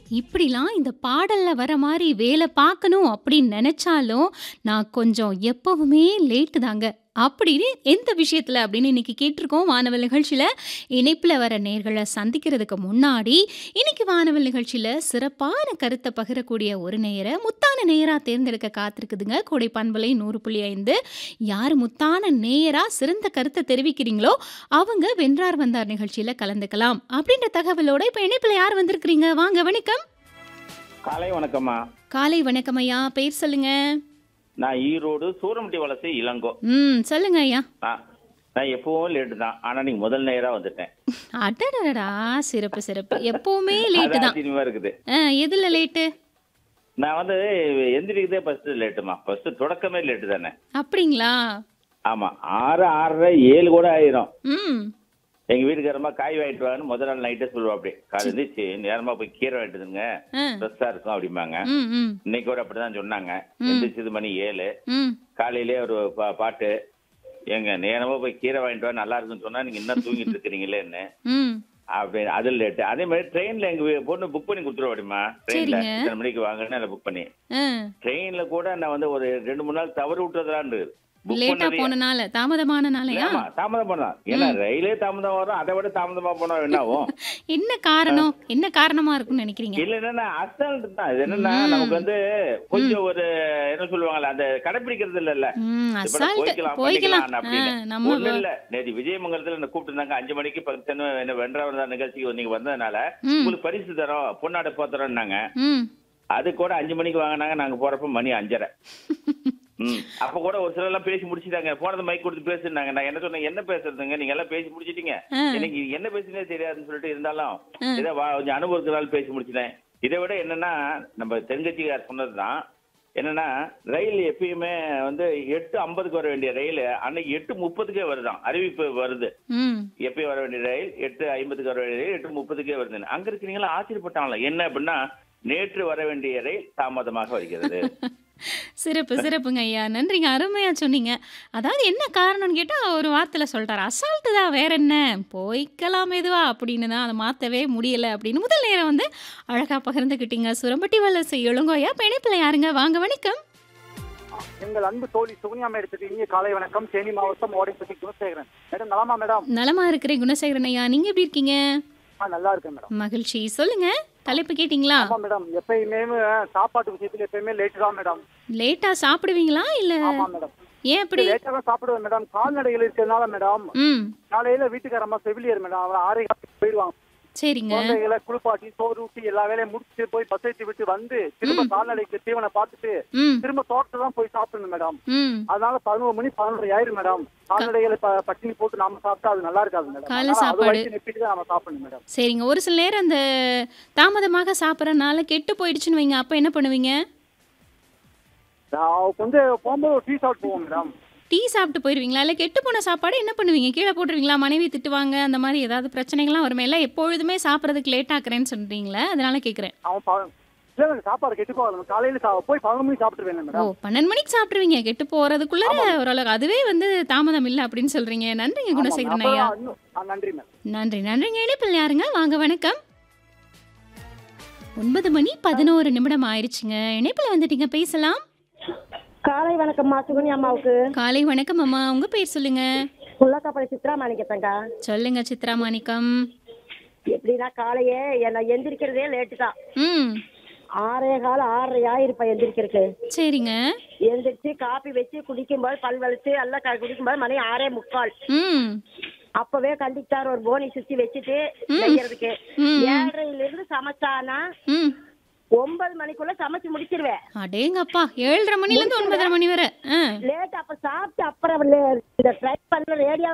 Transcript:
இப்படிலாம் இந்த பாடல்ல வர மாரி வேலை பார்க்கணும் அப்படின்னு நெனச்சாலும், நான் கொஞ்சம் எப்பவுமே லேட்டு தாங்க. அப்படின்னு எந்த விஷயத்துல அப்படின்னு இன்னைக்கு கேட்டிருக்கோம் வானவல் நிகழ்ச்சியில. இணைப்புல வர நேயர்கள சந்திக்கிறதுக்கு முன்னாடி, இன்னைக்கு வானவல் நிகழ்ச்சியில சிறப்பான கருத்த பகிரக்கூடிய ஒரு நேயர முத்தான நேயரா தேர்ந்தெடுக்க காத்திருக்குதுங்க. கோடை பண்பலை 100.5 யார் முத்தான நேயரா சிறந்த கருத்த தெரிவிக்கிறீங்களோ, அவங்க வென்றார் வந்தார் நிகழ்ச்சியில கலந்துக்கலாம். அப்படின்ற தகவலோட இப்ப இணைப்புல யார் வந்திருக்கிறீங்க? வாங்க வணக்கம். காலை வணக்கம்மா காலை வணக்கம் ஐயா. பெயர் சொல்லுங்க. நான் ஈரோடு சூரமட்டி வலசை இளங்கோ ம். சொல்லுங்க ஐயா. நான் நான் எப்பவும் லேட்டு தான் ஆனா நீங்க முதல் நேரா வந்துட்டேன் அடடடடா! சிறப்பு, சிறப்பு. எப்பவுமே லேட்டு அது தான். ஆச்சரியமா இருக்குது ஆ எதுல லேட்டு? நான் வந்து எந்திரிக்கிறதே ஃபர்ஸ்ட் லேட்டுமா ஃபர்ஸ்ட் தொடக்கமே லேட்டு தானே அப்படிங்களா? ஆமா ஆறு ஆறரை ஏழு கூட ஆயிரும் ம். எங்க வீட்டுக்காரமா காய் வாங்கிட்டு வாங்கன்னு முதல் நாள் நைட்டே சொல்லுவா அப்படி காலை எந்திரிச்சு நேரமா போய் கீரை வாங்கிட்டு வந்துங்க ஆ. ஃப்ரெஷ்ஷா இருக்கும் அப்படிம்பாங்க ம், ம், இன்னைக்கு கூட அப்படிதான் சொன்னாங்க ம். எந்திரிச்சது மணி ஏழு ம். காலையிலே ஒரு பா- பாட்டு ஏங்க நேரமா போய் கீரை வாங்கிட்டு வா நல்லா இருக்குன்னு சொன்னா நீங்க இன்னும் தூங்கிட்டு இருக்கிறீங்களேன்னு ம். அப்படி அது லேட்டு அதே மாதிரி ட்ரெயின்ல எங்க வீ- பொண்ணு புக் பண்ணி கொடுத்துருவா அப்படிமா ட்ரெயின்ல சரிங்க. இத்தனை மணிக்கு வாங்கன்னு அதை புக் பண்ணி ஆ. ட்ரெயின்ல கூட நான் வந்து ஒரு ரெண்டு மூணு நாள் தவறு விட்டதாண்டு புக் லேட்டா பண்ணதே போனனால, தாமதமானனாலயா? ஆமா தாமதம் பண்ணலாம் ஏன்னா ரயிலே தாமதம் வரும் அதை விட தாமதமா போனா என்ன ஆகும் என்ன காரணம்? என்ன காரணமா இருக்கும்னு நினைக்கிறீங்க? இல்ல என்னன்னா அசால்ட் தான் இது என்னன்னா ம். நமக்கு வந்து கொஞ்சம் ஒரு என்ன சொல்லுவாங்கல்ல அந்த கடைபிடிக்கிறது இல்ல ம். இப்ப அசால்ட் போய்க்கலாம் போய்க்கலாம். பண்ணிக்கலாம் ஆ, அப்படின்னு நம்ம ஒண்ணு இல்ல நேற்று விஜயமங்கலத்துல என்ன கூப்பிட்டு அஞ்சு மணிக்கு பத்து என்ன வென்றாவது நிகழ்ச்சிக்கு நீங்க வந்ததுனால ம். உங்களுக்கு பரிசு தரோம் பொன்னாடை போத்துறோம்னாங்க ம். அது கூட அஞ்சு மணிக்கு வாங்கினாங்க நாங்க போறப்ப மணி அஞ்சரை ம் அப்ப கூட ஒரு சிலர் எல்லாம் பேசி முடிச்சிட்டாங்க போனது மைக் கொடுத்து பேசுனாங்க நான் என்ன சொன்னேன் என்ன பேசுறதுங்க நீங்க எல்லாம் பேசி முடிச்சிட்டீங்க ஆ. எனக்கு என்ன பேசுனே தெரியாதுன்னு சொல்லிட்டு இருந்தாலும் ஆ. இதை வா- கொஞ்சம் அனுபவத்தினால பேசி முடிச்சிட்டேன் இதை விட என்னன்னா நம்ம தென்கட்சிக்கார் சொன்னதுதான் என்னன்னா ரயில் எப்பயுமே வந்து எட்டு ஐம்பதுக்கு வர வேண்டிய ரயில் அன்னைக்கு எட்டு முப்பதுக்கே வருதாம் அறிவிப்பு வருது ம். எப்பயும் வர வேண்டிய ரயில் எட்டு ஐம்பதுக்கு வர வேண்டிய ரயில் எட்டு முப்பதுக்கே வருதுன்னு அங்க இருக்கிறீங்களா ஆச்சரியப்பட்டாங்களா என்ன அப்படின்னா நேற்று வர வேண்டிய ரயில் தாமதமாக வருகிறது சிறப்பு, சிறப்புங்க ஐயா. நன்றிங்க. அருமையா சொன்னீங்க. அதாவது என்ன காரணம்னு கேட்டா, ஒரு வார்த்தையில சொல்ட்டாரு. அசால்ட்டு தான் வேற என்ன? போய்க்கலாம் மெதுவா அப்படின்னு தான் அத மாத்தவே முடியல அப்படின்னு முதல் நேரம் வந்து அழகா பகிர்ந்துக்கிட்டீங்க. சுரம்பட்டி வலசை இளங்கோ ஐயா. இப்ப இணைப்புல யாருங்க? வாங்க வணக்கம். எங்கள் அன்பு தோழி சுகன்யா மேடத்துக்கு இனிய காலை வணக்கம் தேனி மாவட்டம் ஓடைப்பட்டி குணசேகரன் மேடம் நலமா மேடம் நலமா இருக்கிறேன் குணசேகரன் ஐயா. நீங்க எப்படி இருக்கீங்க? ஆ நல்லா இருக்கேன் மேடம் மகிழ்ச்சி. சொல்லுங்க. தலைப்பு கேட்டீங்களா? ஆமா மேடம் எப்பயுமே சாப்பாட்டு விஷயத்துல எப்பயுமே லேட் தான் மேடம் லேட்டா சாப்பிடுவீங்களா? இல்ல ஆமா மேடம் ஏன் அப்படி? லேட்டா தான் சாப்பிடுவேன் மேடம் கால்நடைகள் இருக்கிறதுனால மேடம் ம். காலையில வீட்டுக்காரம்மா செவிலியர் மேடம் அவன் ஆறே காலத்துக்கு போயிடுவாங்க சரிங்க. குழந்தைகளை குளிப்பாட்டி சோறு ஊட்டி எல்லா வேலையும் முடிச்சுட்டு போய் பஸ் ஏற்றி விட்டு வந்து திரும்ப கால்நடைக்கு தீவனை பார்த்துட்டு ம். திரும்ப தோட்டத்தை தான் போய் சாப்பிடணும் மேடம் ம். அதனால பதினோரு மணி பதினொரு ஆயிரும் மேடம் கால்நடைகளை ப- பட்டினி போட்டு நாம சாப்பிட்டா அது நல்லா இருக்காது மேடம் காலை அதனால அது சாப்பாடு. வரைக்கும் நிப்பிட்டு தான் நம்ம சாப்பிடணும் மேடம் சரிங்க. ஒரு சில நேரம் அந்த தாமதமாக சாப்பிட்றனால கெட்டு போயிடுச்சுன்னு வைங்க. அப்ப என்ன பண்ணுவீங்க? நான் வந்து போகும்போது ஒரு டீ சாப்பிட்டு போவோம் மேடம் டீ சாப்பிட்டு போயிருவீங்களா? இல்ல கெட்டு போன சாப்பாடு என்ன பண்ணுவீங்க? கீழ போட்டுருவீங்களா? மனைவி திட்டுவாங்க. அந்த மாரி ஏதாவது பிரச்சனைகள்லாம் வருமே. இல்ல எப்பொழுதுமே சாப்பிடுறதுக்கு லேட் ஆக்குறேன்னு சொல்றீங்களே. அதனால கேட்கிறேன். அவன் ப- இல்ல இல்ல, சாப்பாடு கெட்டு போகாது காலையில சா- போய் பதினொரு மணிக்கு சாப்பிட்டுருவேன் ஓ மேடம் 12 மணிக்கு சாப்பிட்டுருவீங்க. கெட்டு போறதுக்குள்ள ஓரளவுக்கு அதுவே வந்து தாமதம் இல்ல அப்படின்னு சொல்றீங்க. நன்றிங்க ஆமா, குணசேகரன் அப்புறம் ஐயா. இன்னும் ஆ, நன்றி மேம் நன்றி நன்றிங்க. இணைப்பில் யாருங்க? வாங்க வணக்கம். 9 மணி 11 நிமிடம் ஆயிருச்சுங்க. இணைப்பில் வந்துட்டீங்க பேசலாம். காலை வணக்கம்மா சுகன்யா அம்மாவுக்கு காலை வணக்கம் அம்மா. உங்க பேர் சொல்லுங்க. உள்ளக்காப்படை சித்ரா மாணிக்கத்தங்க சொல்லுங்க சித்ரா மாணிக்கம். எப்படின்னா காலையே என்ன எந்திரிக்கிறதே லேட்டு தான் ம். ஆறே கால ஆறரை ஆயிருப்பேன் எந்திரிக்கிறதுக்கு சரிங்க. எந்திரிச்சு காப்பி வச்சு குடிக்கும்போது பல் வலிச்சு எல்லாம் க- குடிக்கும்போது மணி ஆறே முக்கால் ம். அப்பவே கண்டிக்டார் ஒரு போனி சுத்தி வச்சுட்டு செய்யறதுக்கு ம். ஏழரையில இருந்து சமைச்சானா ம். ஒன்பது மணிக்குள்ள சமைச்சு முடிச்சிருவேன் அடேங்கப்பா. 7:30 மணில இருந்து 9:30 மணி வரை. ஆ. லேட் அப்ப சாப்பிட்டு அப்புறம் லே- இந்த ட்ரை பண்ண ரேடியோ